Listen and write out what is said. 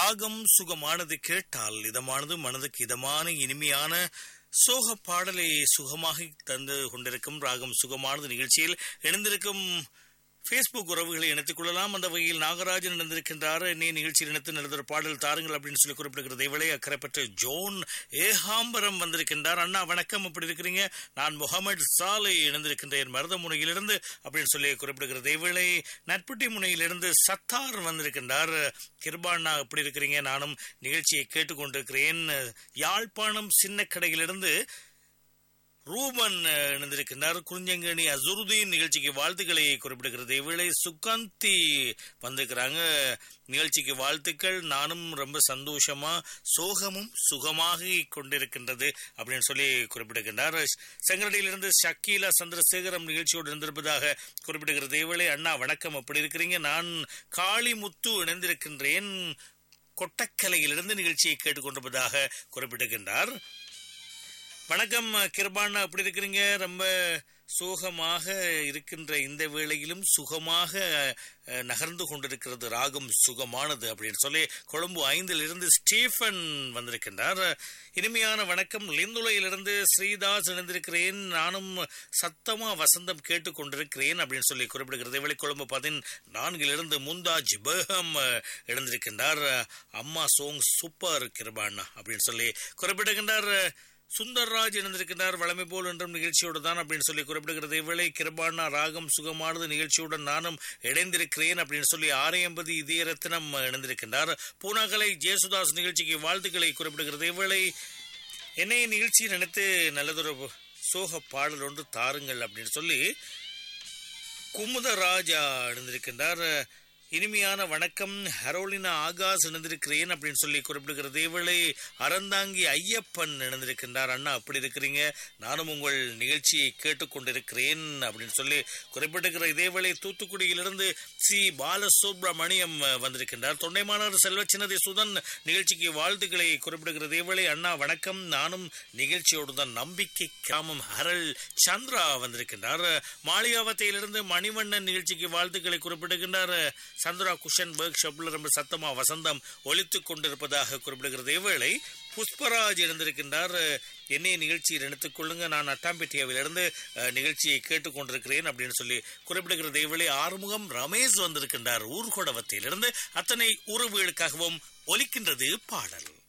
ராகம் சுகமானது கேட்டால் இதமானது மனதுக்கு இதமான இனிமையான சோக பாடலை சுகமாக தந்து கொண்டிருக்கும் ராகம் சுகமானது நிகழ்ச்சியில் இணைந்திருக்கும் ஃபேஸ்புக் உறவுகளை இணைத்துக் கொள்ளலாம் அந்த வகையில் நாகராஜன் இணைந்திருக்கின்றார் என்னை நிகழ்ச்சியில் இணைத்து நல்லதொரு பாடல் தாருங்கள் அப்படின்னு சொல்லி குறிப்பிடுகிறது இவளே அக்கறைப்பட்ட ஜோன் ஏகாம்பரம் வந்திருக்கின்றார் அண்ணா வணக்கம் அப்படி இருக்கிறீங்க நான் முகமது சாலை இணைந்திருக்கின்றேன் மருத முனையிலிருந்து அப்படின்னு சொல்லி குறிப்பிடுகிறது இவளை நட்புட்டி முனையிலிருந்து சத்தார் வந்திருக்கின்றார் கிருபாண்ணா எப்படி இருக்கிறீங்க நானும் நிகழ்ச்சியை கேட்டுக்கொண்டிருக்கிறேன் யாழ்ப்பாணம் சின்ன கடையிலிருந்து ரூபன் இணைந்திருக்கின்றார் குறிஞ்சங்கணி அசுருதீன் நிகழ்ச்சிக்கு வாழ்த்துக்களை குறிப்பிடுகிறது இவளை சுகாந்தி வந்திருக்கிறாங்க நிகழ்ச்சிக்கு வாழ்த்துக்கள் நானும் ரொம்ப சந்தோஷமா சோகமும் சுகமாக கொண்டிருக்கின்றது அப்படின்னு சொல்லி குறிப்பிடுகின்றார் செங்கரடியிலிருந்து ஷக்கீலா சந்திரசேகரம் நிகழ்ச்சியோடு இருந்திருப்பதாக குறிப்பிடுகிறது இவளை அண்ணா வணக்கம் அப்படி இருக்கிறீங்க நான் காளிமுத்து இணைந்திருக்கின்றேன் கொட்டக்கலையிலிருந்து நிகழ்ச்சியை கேட்டுக்கொண்டிருப்பதாக குறிப்பிடுகின்றார் வணக்கம் கிருபான் அப்படி இருக்கிறீங்க ரொம்ப சோகமாக இருக்கின்ற இந்த வேளையிலும் சுகமாக நகர்ந்து கொண்டிருக்கிறது ராகம் சுகமானது அப்படின்னு சொல்லி கொழும்பு ஐந்தில் இருந்து ஸ்டீஃபன் வந்திருக்கின்றார் இனிமையான வணக்கம் லிந்துலையிலிருந்து ஸ்ரீதாஸ் இணைந்திருக்கிறேன் நானும் சத்தமா வசந்தம் கேட்டுக்கொண்டிருக்கிறேன் அப்படின்னு சொல்லி குறிப்பிடுகிறது வெளி கொழும்பு பதின் நான்கிலிருந்து முந்தாஜ் பேகம் இணைந்திருக்கின்றார் அம்மா சோங் சூப்பர் கிருபான் அப்படின்னு சொல்லி குறிப்பிடுகின்றார் சுந்தர்ராஜ் இணைந்திருக்கிறார் வளமை போல் என்றும் நிகழ்ச்சியோடு தான் அப்படின்னு சொல்லி குறிப்பிடுகிறது இவளை கிருபானா ராகம் சுகமானது நிகழ்ச்சியுடன் நானும் இணைந்திருக்கிறேன் அப்படின்னு சொல்லி ஆரையம்பதி இதய ரத்னம் இணைந்திருக்கின்றார் பூனாகலை ஜேசுதாஸ் நிகழ்ச்சிக்கு வாழ்த்துக்களை குறிப்பிடுகிறது இவளை என்னை நிகழ்ச்சி நினைத்து நல்லதொரு சோக பாடல் ஒன்று தாருங்கள் அப்படின்னு சொல்லி குமுதராஜா இணைந்திருக்கின்றார் இனிமையான வணக்கம் ஹரோலினா ஆகாஷ் இணைந்திருக்கிறேன் அப்படின்னு சொல்லி குறிப்பிடுகிறது இவளை அறந்தாங்கி ஐயப்பன் இணைந்திருக்கின்றார் அண்ணா அப்படி இருக்கிறீங்க நானும் உங்கள் நிகழ்ச்சியை கேட்டுக்கொண்டிருக்கிறேன் அப்படின்னு சொல்லி குறிப்பிட்டிருக்கிற இதேவேளை தூத்துக்குடியிலிருந்து சி பாலசுப்ரமணியம் வந்திருக்கின்றார் தொண்டைமானவர் செல்வச்சின்னதி சுதன் நிகழ்ச்சிக்கு வாழ்த்துக்களை குறிப்பிடுகிறது இவளை அண்ணா வணக்கம் நானும் நிகழ்ச்சியோடு தான் நம்பிக்கை கிராமம் ஹரல் சந்திரா வந்திருக்கின்றார் மாளிகாவத்தையிலிருந்து மணிவண்ணன் நிகழ்ச்சிக்கு வாழ்த்துக்களை குறிப்பிடுகின்றார் சந்திரா குஷன் ஒர்க் ஷாப்ல ரொம்ப சத்தமா வசந்தம் ஒழித்துக் கொண்டிருப்பதாக குறிப்பிடுகிறது இவ்வேளை புஷ்பராஜ் இருந்திருக்கின்றார் என்னைய நிகழ்ச்சியில் எடுத்துக் கொள்ளுங்க நான் அட்டாம்பேட்டியாவிலிருந்து நிகழ்ச்சியை கேட்டுக்கொண்டிருக்கிறேன் அப்படின்னு சொல்லி குறிப்பிடுகிறது இவ்வேளை ஆறுமுகம் ரமேஷ் வந்திருக்கின்றார் ஊர்கோடவத்திலிருந்து அத்தனை உறவுகளுக்காகவும் ஒலிக்கின்றது பாடல்